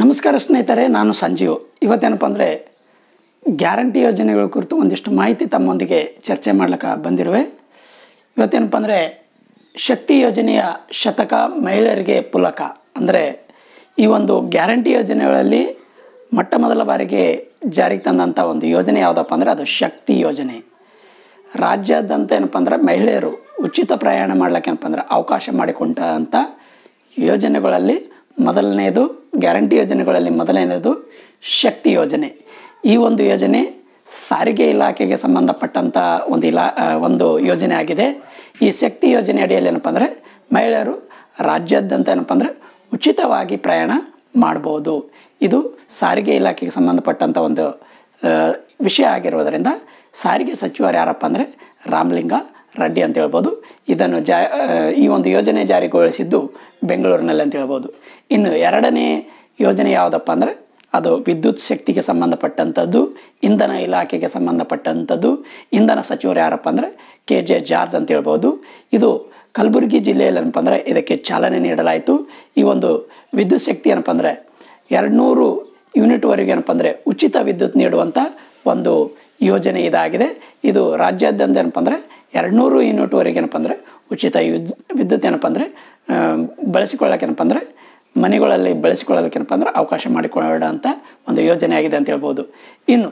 ನಮಸ್ಕಾರ ಸ್ನೇಹಿತರೆ ನಾನು ಸಂಜೀವ್ ಇವತ್ತೇನಪ್ಪ ಅಂದರೆ ಗ್ಯಾರಂಟಿ ಯೋಜನೆಗಳ ಕುರಿತು ಒಂದಿಷ್ಟು ಮಾಹಿತಿ ತಮ್ಮೊಂದಿಗೆ ಚರ್ಚೆ ಮಾಡ್ಲಿಕ್ಕೆ ಬಂದಿರುವೆ ಇವತ್ತೇನಪ್ಪ ಅಂದರೆ ಶಕ್ತಿ ಯೋಜನೆಯ ಶತಕ ಮಹಿಳೆಯರಿಗೆ ಪುಲಕ ಅಂದರೆ ಈ ಒಂದು ಗ್ಯಾರಂಟಿ ಯೋಜನೆಗಳಲ್ಲಿ ಮೊಟ್ಟ ಮೊದಲ ಬಾರಿಗೆ ಜಾರಿಗೆ ತಂದಂಥ ಒಂದು ಯೋಜನೆ ಯಾವುದಪ್ಪ ಅಂದರೆ ಅದು ಶಕ್ತಿ ಯೋಜನೆ ರಾಜ್ಯಾದ್ಯಂತ ಏನಪ್ಪ ಅಂದ್ರೆ ಮಹಿಳೆಯರು ಉಚಿತ ಪ್ರಯಾಣ ಮಾಡ್ಲಿಕ್ಕೆ ಏನಪ್ಪ ಅಂದ್ರೆ ಅವಕಾಶ ಮಾಡಿಕೊಂಡಂಥ ಯೋಜನೆಗಳಲ್ಲಿ ಮೊದಲನೆಯದು ಗ್ಯಾರಂಟಿ ಯೋಜನೆಗಳಲ್ಲಿ ಮೊದಲನೆಯದು ಶಕ್ತಿ ಯೋಜನೆ ಈ ಒಂದು ಯೋಜನೆ ಸಾರಿಗೆ ಇಲಾಖೆಗೆ ಸಂಬಂಧಪಟ್ಟಂಥ ಒಂದು ಇಲಾ ಆ, ಒಂದು ಯೋಜನೆ ಆಗಿದೆ ಈ ಶಕ್ತಿ ಯೋಜನೆ ಅಡಿಯಲ್ಲಿ ಏನಪ್ಪ ಅಂದರೆ ಮಹಿಳೆಯರು ರಾಜ್ಯಾದ್ಯಂತ ಏನಪ್ಪ ಅಂದರೆ ಉಚಿತವಾಗಿ ಪ್ರಯಾಣ ಮಾಡ್ಬೋದು ಇದು ಸಾರಿಗೆ ಇಲಾಖೆಗೆ ಸಂಬಂಧಪಟ್ಟಂಥ ಒಂದು ಆ, ವಿಷಯ ಆಗಿರುವುದರಿಂದ ಸಾರಿಗೆ ಸಚಿವರು ಯಾರಪ್ಪ ಅಂದರೆ ರಾಮಲಿಂಗ ರೆಡ್ಡಿ ಅಂತ ಹೇಳ್ಬೋದು ಇದನ್ನು ಜಾ ಆ, ಈ ಒಂದು ಯೋಜನೆ ಜಾರಿಗೊಳಿಸಿದ್ದು ಬೆಂಗಳೂರಿನಲ್ಲಿ ಅಂತ ಹೇಳ್ಬೋದು ಇನ್ನು ಎರಡನೇ ಯೋಜನೆ ಯಾವುದಪ್ಪ ಅಂದರೆ ಅದು ವಿದ್ಯುತ್ ಶಕ್ತಿಗೆ ಸಂಬಂಧಪಟ್ಟಂಥದ್ದು ಇಂಧನ ಇಲಾಖೆಗೆ ಸಂಬಂಧಪಟ್ಟಂಥದ್ದು ಇಂಧನ ಸಚಿವರು ಯಾರಪ್ಪ ಅಂದರೆ ಕೆ ಜೆ ಜಾರ್ಜ್ ಅಂತ ಹೇಳ್ಬೋದು ಇದು ಕಲಬುರಗಿ ಜಿಲ್ಲೆಯಲ್ಲಿ ಏನಪ್ಪ ಅಂದರೆ ಇದಕ್ಕೆ ಚಾಲನೆ ನೀಡಲಾಯಿತು ಈ ಒಂದು ವಿದ್ಯುತ್ ಶಕ್ತಿ ಏನಪ್ಪ ಅಂದರೆ ಎರಡುನೂರು ಯೂನಿಟ್ವರೆಗೆ ಏನಪ್ಪ ಅಂದರೆ ಉಚಿತ ವಿದ್ಯುತ್ ನೀಡುವಂಥ ಒಂದು ಯೋಜನೆ ಇದಾಗಿದೆ ಇದು ರಾಜ್ಯಾದ್ಯಂತ ಏನಪ್ಪ ಅಂದರೆ ಎರಡುನೂರು ಯೂನಿಟ್ವರೆಗೆ ಏನಪ್ಪ ಅಂದರೆ ಉಚಿತ ಯುಜ್ ವಿದ್ಯುತ್ ಏನಪ್ಪ ಅಂದರೆ ಆ, ಬಳಸಿಕೊಳ್ಳಕ್ಕೆ ಏನಪ್ಪ ಅಂದರೆ ಮನೆಗಳಲ್ಲಿ ಬಳಸಿಕೊಳ್ಳಲಿಕ್ಕೆ ಏನಪ್ಪ ಅಂದ್ರೆ ಅವಕಾಶ ಮಾಡಿಕೊಳ್ಳೋಂಥ ಒಂದು ಯೋಜನೆ ಆಗಿದೆ ಅಂತ ಹೇಳ್ಬೋದು ಇನ್ನು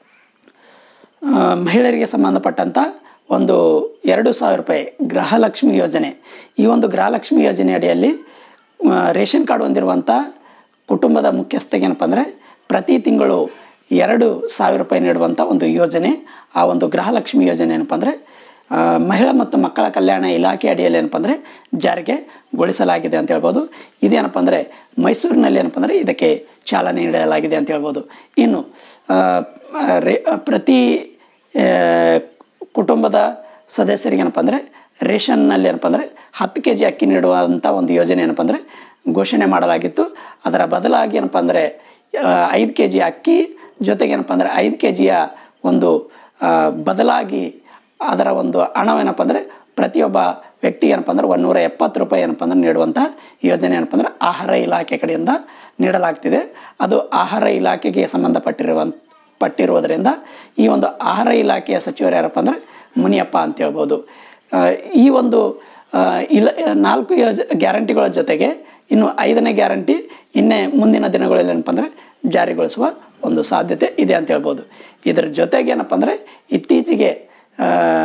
ಆ, ಮಹಿಳೆಯರಿಗೆ ಸಂಬಂಧಪಟ್ಟಂಥ ಒಂದು ಎರಡು ಸಾವಿರ ರೂಪಾಯಿ ಗೃಹಲಕ್ಷ್ಮಿ ಯೋಜನೆ ಈ ಒಂದು ಗೃಹಲಕ್ಷ್ಮಿ ಯೋಜನೆ ಅಡಿಯಲ್ಲಿ ಆ, ರೇಷನ್ ಕಾರ್ಡ್ ಹೊಂದಿರುವಂಥ ಕುಟುಂಬದ ಮುಖ್ಯಸ್ಥಗೆ ಏನಪ್ಪ ಅಂದರೆ ಪ್ರತಿ ತಿಂಗಳು ಎರಡು ಸಾವಿರ ರೂಪಾಯಿ ನೀಡುವಂಥ ಒಂದು ಯೋಜನೆ ಆ ಒಂದು ಗೃಹಲಕ್ಷ್ಮಿ ಯೋಜನೆ ಏನಪ್ಪ ಅಂದರೆ ಆ, ಮಹಿಳಾ ಮತ್ತು ಮಕ್ಕಳ ಕಲ್ಯಾಣ ಇಲಾಖೆ ಅಡಿಯಲ್ಲಿ ಏನಪ್ಪ ಅಂದರೆ ಜಾರಿಗೆ ಗೊಳಿಸಲಾಗಿದೆ ಅಂತ ಹೇಳ್ಬೋದು ಇದೇನಪ್ಪ ಅಂದರೆ ಮೈಸೂರಿನಲ್ಲಿ ಏನಪ್ಪ ಅಂದರೆ ಇದಕ್ಕೆ ಚಾಲನೆ ನೀಡಲಾಗಿದೆ ಅಂತ ಹೇಳ್ಬೋದು ಇನ್ನು ಆ, ರೇ ಪ್ರತಿ ಆ, ಕುಟುಂಬದ ಸದಸ್ಯರಿಗೆ ಏನಪ್ಪ ಅಂದರೆ ರೇಷನ್ನಲ್ಲಿ ಏನಪ್ಪ ಅಂದರೆ ಹತ್ತು ಕೆ ಜಿ ಅಕ್ಕಿ ನೀಡುವಂಥ ಒಂದು ಯೋಜನೆ ಏನಪ್ಪ ಅಂದರೆ ಘೋಷಣೆ ಮಾಡಲಾಗಿತ್ತು ಅದರ ಬದಲಾಗಿ ಏನಪ್ಪ ಅಂದರೆ ಐದು ಕೆ ಜಿ ಅಕ್ಕಿ ಜೊತೆಗೆ ಏನಪ್ಪ ಅಂದರೆ ಐದು ಕೆ ಜಿಯ ಒಂದು ಆ, ಬದಲಾಗಿ ಅದರ ಒಂದು ಹಣವೇನಪ್ಪ ಅಂದರೆ ಪ್ರತಿಯೊಬ್ಬ ವ್ಯಕ್ತಿಗೆ ಏನಪ್ಪ ಅಂದ್ರೆ ಒಂದೂರ ಎಪ್ಪತ್ತು ರೂಪಾಯಿ ಏನಪ್ಪ ಅಂದ್ರೆ ನೀಡುವಂಥ ಯೋಜನೆ ಏನಪ್ಪ ಅಂದ್ರೆ ಆಹಾರ ಇಲಾಖೆ ಕಡೆಯಿಂದ ನೀಡಲಾಗ್ತಿದೆ ಅದು ಆಹಾರ ಇಲಾಖೆಗೆ ಸಂಬಂಧಪಟ್ಟಿರುವಂಥ ಪಟ್ಟಿರುವುದರಿಂದ ಈ ಒಂದು ಆಹಾರ ಇಲಾಖೆಯ ಸಚಿವರು ಯಾರಪ್ಪ ಅಂದರೆ ಮುನಿಯಪ್ಪ ಅಂತ ಹೇಳ್ಬೋದು ಆ, ಈ ಒಂದು ಆ, ಇಲ ನಾಲ್ಕು ಯೋಜ ಗ್ಯಾರಂಟಿಗಳ ಜೊತೆಗೆ ಇನ್ನು ಐದನೇ ಗ್ಯಾರಂಟಿ ಇನ್ನೇ ಮುಂದಿನ ದಿನಗಳಲ್ಲಿ ಏನಪ್ಪ ಅಂದರೆ ಜಾರಿಗೊಳಿಸುವ ಒಂದು ಸಾಧ್ಯತೆ ಇದೆ ಅಂತ ಹೇಳ್ಬೋದು ಇದರ ಜೊತೆಗೆ ಏನಪ್ಪ ಅಂದರೆ ಇತ್ತೀಚೆಗೆ ಆ,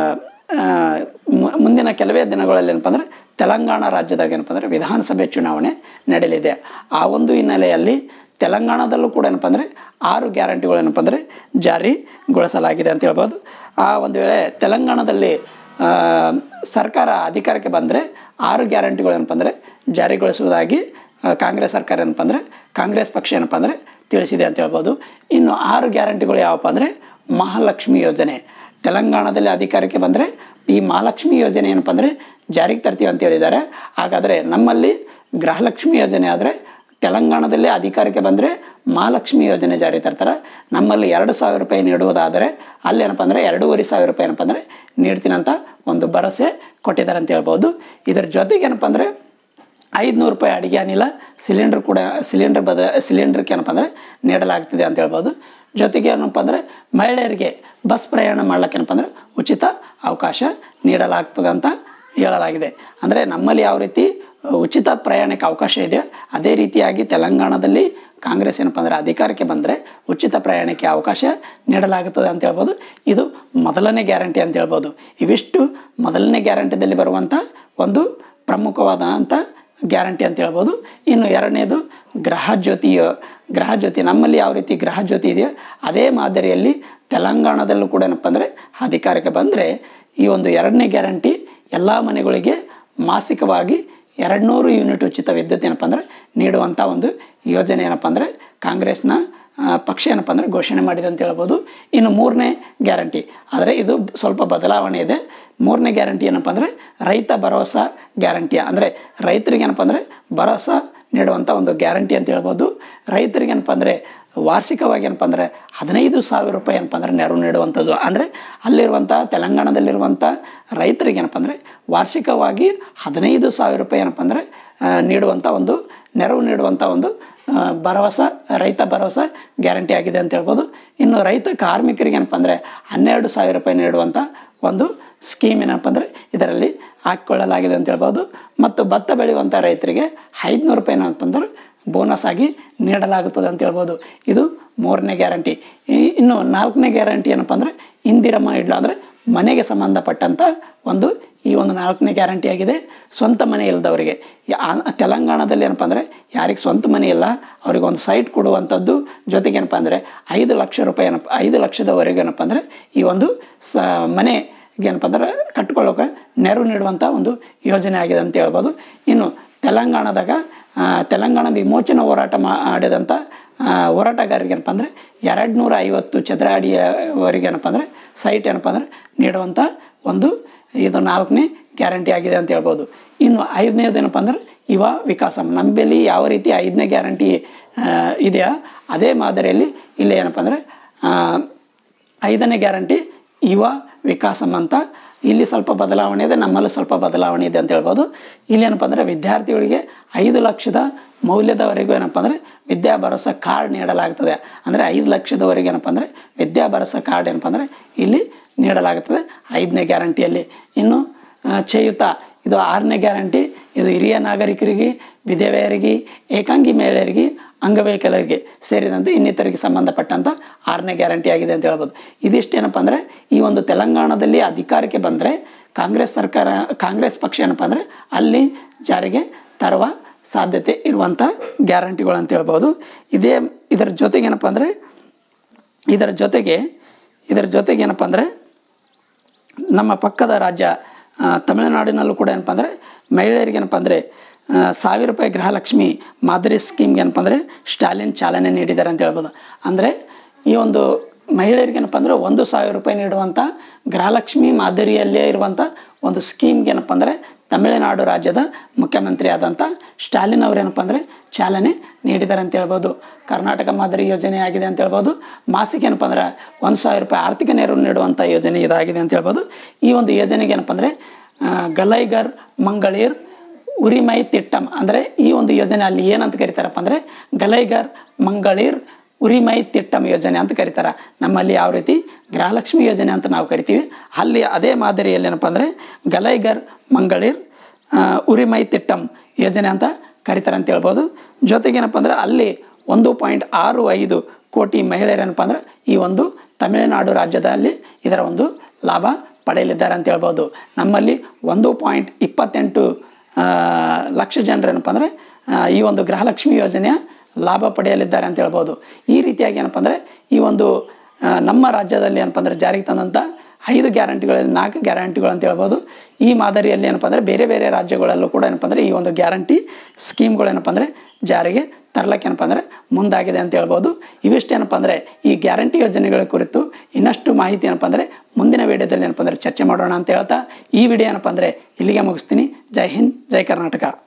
ಆ, ಮು- ಮುಂದಿನ ಕೆಲವೇ ದಿನಗಳಲ್ಲಿ ಏನಪ್ಪ ಅಂದರೆ ತೆಲಂಗಾಣ ರಾಜ್ಯದಾಗ ಏನಪ್ಪ ಅಂದರೆ ವಿಧಾನಸಭೆ ಚುನಾವಣೆ ನಡೆಯಲಿದೆ ಆ ಒಂದು ಹಿನ್ನೆಲೆಯಲ್ಲಿ ತೆಲಂಗಾಣದಲ್ಲೂ ಕೂಡ ಏನಪ್ಪ ಅಂದರೆ ಆರು ಗ್ಯಾರಂಟಿಗಳು ಏನಪ್ಪ ಅಂದರೆ ಜಾರಿಗೊಳಿಸಲಾಗಿದೆ ಅಂತ ಹೇಳ್ಬೋದು ಆ ಒಂದು ವೇಳೆ ತೆಲಂಗಾಣದಲ್ಲಿ ಆ, ಸರ್ಕಾರ ಅಧಿಕಾರಕ್ಕೆ ಬಂದರೆ ಆರು ಗ್ಯಾರಂಟಿಗಳು ಏನಪ್ಪ ಅಂದರೆ ಜಾರಿಗೊಳಿಸುವುದಾಗಿ ಆ, ಕಾಂಗ್ರೆಸ್ ಸರ್ಕಾರ ಏನಪ್ಪ ಅಂದರೆ ಕಾಂಗ್ರೆಸ್ ಪಕ್ಷ ಏನಪ್ಪ ಅಂದರೆ ತಿಳಿಸಿದೆ ಅಂತ ಹೇಳ್ಬೋದು ಇನ್ನು ಆರು ಗ್ಯಾರಂಟಿಗಳು ಯಾವಪ್ಪ ಅಂದರೆ ಮಹಾಲಕ್ಷ್ಮಿ ಯೋಜನೆ ತೆಲಂಗಾಣದಲ್ಲಿ ಅಧಿಕಾರಕ್ಕೆ ಬಂದರೆ ಈ ಮಹಾಲಕ್ಷ್ಮಿ ಯೋಜನೆ ಏನಪ್ಪ ಅಂದರೆ ಜಾರಿಗೆ ತರ್ತೀವಿ ಅಂತ ಹೇಳಿದ್ದಾರೆ ಹಾಗಾದರೆ ನಮ್ಮಲ್ಲಿ ಗೃಹಲಕ್ಷ್ಮಿ ಯೋಜನೆ ಆದರೆ ತೆಲಂಗಾಣದಲ್ಲಿ ಅಧಿಕಾರಕ್ಕೆ ಬಂದರೆ ಮಹಾಲಕ್ಷ್ಮಿ ಯೋಜನೆ ಜಾರಿ ತರ್ತಾರೆ ನಮ್ಮಲ್ಲಿ ಎರಡು ಸಾವಿರ ರೂಪಾಯಿ ನೀಡುವುದಾದರೆ ಅಲ್ಲಿ ಏನಪ್ಪ ಅಂದರೆ ಎರಡೂವರೆ ಸಾವಿರ ರೂಪಾಯಿ ಏನಪ್ಪ ಅಂದರೆ ನೀಡ್ತೀನಿ ಅಂತ ಒಂದು ಭರವಸೆ ಕೊಟ್ಟಿದ್ದಾರೆ ಅಂತ ಹೇಳ್ಬೋದು ಇದರ ಜೊತೆಗೆ ಏನಪ್ಪ ಅಂದರೆ ಐದುನೂರು ರೂಪಾಯಿ ಅಡುಗೆ ಅನಿಲ ಸಿಲಿಂಡ್ರ್ ಕೂಡ ಸಿಲಿಂಡ್ರ್ ಬದ ಸಿಲಿಂಡ್ರ್ಗೆ ಏನಪ್ಪ ಅಂದರೆ ನೀಡಲಾಗ್ತಿದೆ ಅಂತ ಹೇಳ್ಬೋದು ಜೊತೆಗೆ ಏನಪ್ಪ ಅಂದರೆ ಮಹಿಳೆಯರಿಗೆ ಬಸ್ ಪ್ರಯಾಣ ಮಾಡ್ಲಿಕ್ಕೆ ಏನಪ್ಪ ಅಂದರೆ ಉಚಿತ ಅವಕಾಶ ನೀಡಲಾಗ್ತದೆ ಅಂತ ಹೇಳಲಾಗಿದೆ ಅಂದರೆ ನಮ್ಮಲ್ಲಿ ಯಾವ ರೀತಿ ಉಚಿತ ಪ್ರಯಾಣಕ್ಕೆ ಅವಕಾಶ ಇದೆ ಅದೇ ರೀತಿಯಾಗಿ ತೆಲಂಗಾಣದಲ್ಲಿ ಕಾಂಗ್ರೆಸ್ ಏನಪ್ಪ ಅಂದರೆ ಅಧಿಕಾರಕ್ಕೆ ಬಂದರೆ ಉಚಿತ ಪ್ರಯಾಣಕ್ಕೆ ಅವಕಾಶ ನೀಡಲಾಗುತ್ತದೆ ಅಂತ ಹೇಳ್ಬೋದು ಇದು ಮೊದಲನೇ ಗ್ಯಾರಂಟಿ ಅಂತ ಹೇಳ್ಬೋದು ಇವಿಷ್ಟು ಮೊದಲನೇ ಗ್ಯಾರಂಟಿದಲ್ಲಿ ಬರುವಂಥ ಒಂದು ಪ್ರಮುಖವಾದಂಥ ಗ್ಯಾರಂಟಿ ಅಂತ ಹೇಳ್ಬೋದು ಇನ್ನು ಎರಡನೇದು ಗೃಹ ಜ್ಯೋತಿಯ ಗೃಹ ಜ್ಯೋತಿ ನಮ್ಮಲ್ಲಿ ಯಾವ ರೀತಿ ಗೃಹ ಜ್ಯೋತಿ ಇದೆಯೋ ಅದೇ ಮಾದರಿಯಲ್ಲಿ ತೆಲಂಗಾಣದಲ್ಲೂ ಕೂಡ ಏನಪ್ಪ ಅಂದರೆ ಅಧಿಕಾರಕ್ಕೆ ಬಂದರೆ ಈ ಒಂದು ಎರಡನೇ ಗ್ಯಾರಂಟಿ ಎಲ್ಲ ಮನೆಗಳಿಗೆ ಮಾಸಿಕವಾಗಿ ಎರಡು ನೂರು ಯೂನಿಟ್ ಉಚಿತ ವಿದ್ಯುತ್ ಏನಪ್ಪ ಅಂದರೆ ನೀಡುವಂಥ ಒಂದು ಯೋಜನೆ ಏನಪ್ಪ ಅಂದರೆ ಕಾಂಗ್ರೆಸ್ನ ಆ, ಪಕ್ಷ ಏನಪ್ಪ ಅಂದರೆ ಘೋಷಣೆ ಮಾಡಿದೆ ಅಂತ ಹೇಳ್ಬೋದು ಇನ್ನು ಮೂರನೇ ಗ್ಯಾರಂಟಿ ಆದರೆ ಇದು ಸ್ವಲ್ಪ ಬದಲಾವಣೆ ಇದೆ ಮೂರನೇ ಗ್ಯಾರಂಟಿ ಏನಪ್ಪ ಅಂದರೆ ರೈತ ಭರೋಸಾ ಗ್ಯಾರಂಟಿ ಅಂದರೆ ರೈತರಿಗೆ ಏನಪ್ಪ ಅಂದರೆ ಭರೋಸಾ ನೀಡುವಂಥ ಒಂದು ಗ್ಯಾರಂಟಿ ಅಂತ ಹೇಳ್ಬೋದು ರೈತರಿಗೆ ಏನಪ್ಪ ಅಂದರೆ ವಾರ್ಷಿಕವಾಗಿ ಏನಪ್ಪ ಅಂದರೆ ಹದಿನೈದು ಸಾವಿರ ರೂಪಾಯಿ ಏನಪ್ಪ ಅಂದರೆ ನೆರವು ನೀಡುವಂಥದ್ದು ಅಂದರೆ ಅಲ್ಲಿರುವಂಥ ತೆಲಂಗಾಣದಲ್ಲಿರುವಂಥ ರೈತರಿಗೆ ಏನಪ್ಪ ಅಂದರೆ ವಾರ್ಷಿಕವಾಗಿ ಹದಿನೈದು ಸಾವಿರ ರೂಪಾಯಿ ಏನಪ್ಪ ಅಂದರೆ ಆ, ನೀಡುವಂಥ ಒಂದು ನೆರವು ನೀಡುವಂಥ ಒಂದು ಆ, ಭರವಸೆ ರೈತ ಭರವಸೆ ಗ್ಯಾರಂಟಿ ಆಗಿದೆ ಅಂತ ಹೇಳ್ಬೋದು ಇನ್ನು ರೈತ ಕಾರ್ಮಿಕರಿಗೆ ಏನಪ್ಪ ಅಂದರೆ ಹನ್ನೆರಡು ಸಾವಿರ ರೂಪಾಯಿ ನೀಡುವಂಥ ಒಂದು ಸ್ಕೀಮ್ ಏನಪ್ಪ ಅಂದರೆ ಇದರಲ್ಲಿ ಹಾಕಿಕೊಳ್ಳಲಾಗಿದೆ ಅಂತ ಹೇಳ್ಬೋದು ಮತ್ತು ಭತ್ತ ಬೆಳೆಯುವಂಥ ರೈತರಿಗೆ ಐದುನೂರು ರೂಪಾಯಿ ಏನಪ್ಪ ಅಂದ್ರೆ ಬೋನಸ್ ಆಗಿ ನೀಡಲಾಗುತ್ತದೆ ಅಂತ ಹೇಳ್ಬೋದು ಇದು ಮೂರನೇ ಗ್ಯಾರಂಟಿ ಈ- ಇನ್ನು ನಾಲ್ಕನೇ ಗ್ಯಾರಂಟಿ ಏನಪ್ಪ ಅಂದರೆ ಇಂದಿರಮ್ಮ ಇಡ್ಲ ಅಂದರೆ ಮನೆಗೆ ಸಂಬಂಧಪಟ್ಟಂಥ ಒಂದು ಈ ಒಂದು ನಾಲ್ಕನೇ ಗ್ಯಾರಂಟಿ ಆಗಿದೆ ಸ್ವಂತ ಮನೆ ಇಲ್ಲದವರಿಗೆ ಯಾ- ಆ- ತೆಲಂಗಾಣದಲ್ಲಿ ಏನಪ್ಪ ಅಂದರೆ ಯಾರಿಗೆ ಸ್ವಂತ ಮನೆ ಇಲ್ಲ ಅವ್ರಿಗೆ ಒಂದು ಸೈಟ್ ಕೊಡುವಂಥದ್ದು ಜೊತೆಗೆ ಏನಪ್ಪ ಅಂದರೆ ಐದು ಲಕ್ಷ ರೂಪಾಯಿ ಏನಪ್ಪ ಐದು ಲಕ್ಷದವರೆಗೆ ಏನಪ್ಪ ಅಂದರೆ ಈ ಒಂದು ಸ ಮನೆ ಏನಪ್ಪ ಅಂದ್ರೆ ಕಟ್ಕೊಳ್ಳೋಕೆ ನೆರವು ನೀಡುವಂಥ ಒಂದು ಯೋಜನೆ ಆಗಿದೆ ಅಂತ ಹೇಳ್ಬೋದು ಇನ್ನು ತೆಲಂಗಾಣದಾಗ ಆ, ತೆಲಂಗಾಣ ವಿಮೋಚನಾ ಹೋರಾಟ ಮಾಡಿದಂಥ ಆ, ಹೋರಾಟಗಾರರಿಗೆ ಏನಪ್ಪ ಅಂದರೆ ಎರಡು ನೂರ ಐವತ್ತು ಚದರ ಅಡಿಯವರೆಗೆ ಏನಪ್ಪ ಅಂದರೆ ಸೈಟ್ ಏನಪ್ಪ ಅಂದರೆ ನೀಡುವಂಥ ಒಂದು ಇದು ನಾಲ್ಕನೇ ಗ್ಯಾರಂಟಿ ಆಗಿದೆ ಅಂತ ಹೇಳ್ಬೋದು ಇನ್ನು ಐದನೇದು ಏನಪ್ಪ ಅಂದ್ರೆ ಯುವ ವಿಕಾಸ ನಮ್ಮಲ್ಲಿ ಯಾವ ರೀತಿ ಐದನೇ ಗ್ಯಾರಂಟಿ ಇದೆಯಾ ಅದೇ ಮಾದರಿಯಲ್ಲಿ ಇಲ್ಲಿ ಏನಪ್ಪ ಅಂದರೆ ಐದನೇ ಗ್ಯಾರಂಟಿ ಯುವ ವಿಕಾಸಂ ಅಂತ ಇಲ್ಲಿ ಸ್ವಲ್ಪ ಬದಲಾವಣೆ ಇದೆ ನಮ್ಮಲ್ಲೂ ಸ್ವಲ್ಪ ಬದಲಾವಣೆ ಇದೆ ಅಂತ ಹೇಳ್ಬೋದು ಇಲ್ಲಿ ಏನಪ್ಪ ಅಂದರೆ ವಿದ್ಯಾರ್ಥಿಗಳಿಗೆ ಐದು ಲಕ್ಷದ ಮೌಲ್ಯದವರೆಗೂ ಏನಪ್ಪ ಅಂದರೆ ವಿದ್ಯಾ ಭರೋಸಾ ಕಾರ್ಡ್ ನೀಡಲಾಗ್ತದೆ ಅಂದರೆ ಐದು ಲಕ್ಷದವರೆಗೆ ಏನಪ್ಪ ಅಂದರೆ ವಿದ್ಯಾ ಭರೋಸಾ ಕಾರ್ಡ್ ಏನಪ್ಪ ಅಂದರೆ ಇಲ್ಲಿ ನೀಡಲಾಗುತ್ತದೆ ಐದನೇ ಗ್ಯಾರಂಟಿಯಲ್ಲಿ ಇನ್ನು ಆ, ಚೇಯುತ ಇದು ಆರನೇ ಗ್ಯಾರಂಟಿ ಇದು ಹಿರಿಯ ನಾಗರಿಕರಿಗೆ ವಿಧವೆಯರಿಗೆ ಏಕಾಂಗಿ ಮಹಿಳೆಯರಿಗೆ ಅಂಗವೈಕಲರಿಗೆ ಸೇರಿದಂತೆ ಇನ್ನಿತರಿಗೆ ಸಂಬಂಧಪಟ್ಟಂಥ ಆರನೇ ಗ್ಯಾರಂಟಿ ಆಗಿದೆ ಅಂತ ಹೇಳ್ಬೋದು ಇದಿಷ್ಟೇನಪ್ಪ ಅಂದರೆ ಈ ಒಂದು ತೆಲಂಗಾಣದಲ್ಲಿ ಅಧಿಕಾರಕ್ಕೆ ಬಂದರೆ ಕಾಂಗ್ರೆಸ್ ಸರ್ಕಾರ ಕಾಂಗ್ರೆಸ್ ಪಕ್ಷ ಏನಪ್ಪ ಅಂದರೆ ಅಲ್ಲಿ ಜಾರಿಗೆ ತರುವ ಸಾಧ್ಯತೆ ಇರುವಂಥ ಗ್ಯಾರಂಟಿಗಳು ಅಂತ ಹೇಳ್ಬೋದು ಇದೇ ಇದರ ಜೊತೆಗೆ ಏನಪ್ಪ ಅಂದರೆ ಇದರ ಜೊತೆಗೆ ಇದರ ಜೊತೆಗೆ ಏನಪ್ಪ ಅಂದರೆ ನಮ್ಮ ಪಕ್ಕದ ರಾಜ್ಯ ಆ, ತಮಿಳುನಾಡಿನಲ್ಲೂ ಕೂಡ ಏನಪ್ಪ ಅಂದರೆ ಮಹಿಳೆಯರಿಗೆ ಏನಪ್ಪ ಅಂದರೆ ಆ, ಸಾವಿರ ರೂಪಾಯಿ ಗೃಹಲಕ್ಷ್ಮಿ ಮಾದರಿ ಸ್ಕೀಮ್ಗೆ ಏನಪ್ಪ ಅಂದರೆ ಸ್ಟಾಲಿನ್ ಚಾಲನೆ ನೀಡಿದ್ದಾರೆ ಅಂತ ಹೇಳ್ಬೋದು ಅಂದರೆ ಈ ಒಂದು ಮಹಿಳೆಯರಿಗೆ ಏನಪ್ಪ ಅಂದರೆ ಒಂದು ಸಾವಿರ ರೂಪಾಯಿ ನೀಡುವಂಥ ಗೃಹಲಕ್ಷ್ಮಿ ಮಾದರಿಯಲ್ಲೇ ಇರುವಂಥ ಒಂದು ಸ್ಕೀಮ್ಗೆ ಏನಪ್ಪ ಅಂದರೆ ತಮಿಳುನಾಡು ರಾಜ್ಯದ ಮುಖ್ಯಮಂತ್ರಿ ಆದಂಥ ಸ್ಟಾಲಿನ್ ಅವರೇನಪ್ಪ ಅಂದರೆ ಚಾಲನೆ ನೀಡಿದ್ದಾರೆ ಅಂತ ಹೇಳ್ಬೋದು ಕರ್ನಾಟಕ ಮಾದರಿ ಯೋಜನೆ ಆಗಿದೆ ಅಂತ ಹೇಳ್ಬೋದು ಮಾಸಿಕ ಏನಪ್ಪ ಅಂದ್ರೆ ಒಂದು ಸಾವಿರ ರೂಪಾಯಿ ಆರ್ಥಿಕ ನೆರವು ನೀಡುವಂಥ ಯೋಜನೆ ಇದಾಗಿದೆ ಅಂತ ಹೇಳ್ಬೋದು ಈ ಒಂದು ಯೋಜನೆಗೆ ಏನಪ್ಪ ಅಂದರೆ ಆ, ಗಲೈಗರ್ ಮಂಗಳೀರ್ ಉರಿಮೈ ತಿಟ್ಟಂ ಅಂದರೆ ಈ ಒಂದು ಯೋಜನೆ ಅಲ್ಲಿ ಏನಂತ ಕರೀತಾರಪ್ಪ ಅಂದರೆ ಗಲೈಗರ್ ಮಂಗಳೀರ್ ಉರಿಮೈ ತಿಟ್ಟಂ ಯೋಜನೆ ಅಂತ ಕರೀತಾರೆ ನಮ್ಮಲ್ಲಿ ಯಾವ ರೀತಿ ಗೃಹಲಕ್ಷ್ಮಿ ಯೋಜನೆ ಅಂತ ನಾವು ಕರಿತೀವಿ ಅಲ್ಲಿ ಅದೇ ಮಾದರಿಯಲ್ಲಿ ಏನಪ್ಪ ಅಂದರೆ ಗಲೈಗರ್ ಮಂಗಳೀರ್ ಆ, ಉರಿಮೈ ತಿಟ್ಟಂ ಯೋಜನೆ ಅಂತ ಕರೀತಾರೆ ಅಂತ ಹೇಳ್ಬೋದು ಜೊತೆಗೆ ಏನಪ್ಪ ಅಂದರೆ ಅಲ್ಲಿ ಒಂದು ಪಾಯಿಂಟ್ ಆರು ಐದು ಕೋಟಿ ಮಹಿಳೆಯರೇನಪ್ಪ ಅಂದ್ರೆ ಈ ಒಂದು ತಮಿಳುನಾಡು ರಾಜ್ಯದಲ್ಲಿ ಇದರ ಒಂದು ಲಾಭ ಪಡೆಯಲಿದ್ದಾರೆ ಅಂತ ಹೇಳ್ಬೋದು ನಮ್ಮಲ್ಲಿ ಒಂದು ಪಾಯಿಂಟ್ ಇಪ್ಪತ್ತೆಂಟು ಆ, ಲಕ್ಷ ಜನರು ಏನಪ್ಪ ಅಂದರೆ ಆ, ಈ ಒಂದು ಗೃಹಲಕ್ಷ್ಮಿ ಯೋಜನೆಯ ಲಾಭ ಪಡೆಯಲಿದ್ದಾರೆ ಅಂತ ಹೇಳ್ಬೋದು ಈ ರೀತಿಯಾಗಿ ಏನಪ್ಪ ಅಂದರೆ ಈ ಒಂದು ಆ, ನಮ್ಮ ರಾಜ್ಯದಲ್ಲಿ ಏನಪ್ಪ ಅಂದರೆ ಜಾರಿಗೆ ತಂದಂಥ ಐದು ಗ್ಯಾರಂಟಿಗಳಲ್ಲಿ ನಾಲ್ಕು ಗ್ಯಾರಂಟಿಗಳು ಅಂತ ಹೇಳ್ಬೋದು ಈ ಮಾದರಿಯಲ್ಲಿ ಏನಪ್ಪ ಅಂದರೆ ಬೇರೆ ಬೇರೆ ರಾಜ್ಯಗಳಲ್ಲೂ ಕೂಡ ಏನಪ್ಪ ಅಂದರೆ ಈ ಒಂದು ಗ್ಯಾರಂಟಿ ಸ್ಕೀಮ್ಗಳು ಏನಪ್ಪ ಅಂದರೆ ಜಾರಿಗೆ ತರ್ಲಕ್ಕೆ ಏನಪ್ಪ ಅಂದರೆ ಮುಂದಾಗಿದೆ ಅಂತ ಹೇಳ್ಬೋದು ಇವಿಷ್ಟೇನಪ್ಪ ಅಂದರೆ ಈ ಗ್ಯಾರಂಟಿ ಯೋಜನೆಗಳ ಕುರಿತು ಇನ್ನಷ್ಟು ಮಾಹಿತಿ ಏನಪ್ಪ ಅಂದರೆ ಮುಂದಿನ ವಿಡಿಯೋದಲ್ಲಿ ಏನಪ್ಪ ಅಂದರೆ ಚರ್ಚೆ ಮಾಡೋಣ ಅಂತ ಹೇಳ್ತಾ ಈ ವಿಡಿಯೋ ಏನಪ್ಪ ಅಂದರೆ ಇಲ್ಲಿಗೆ ಮುಗಿಸ್ತೀನಿ ಜೈ ಹಿಂದ್ ಜೈ ಕರ್ನಾಟಕ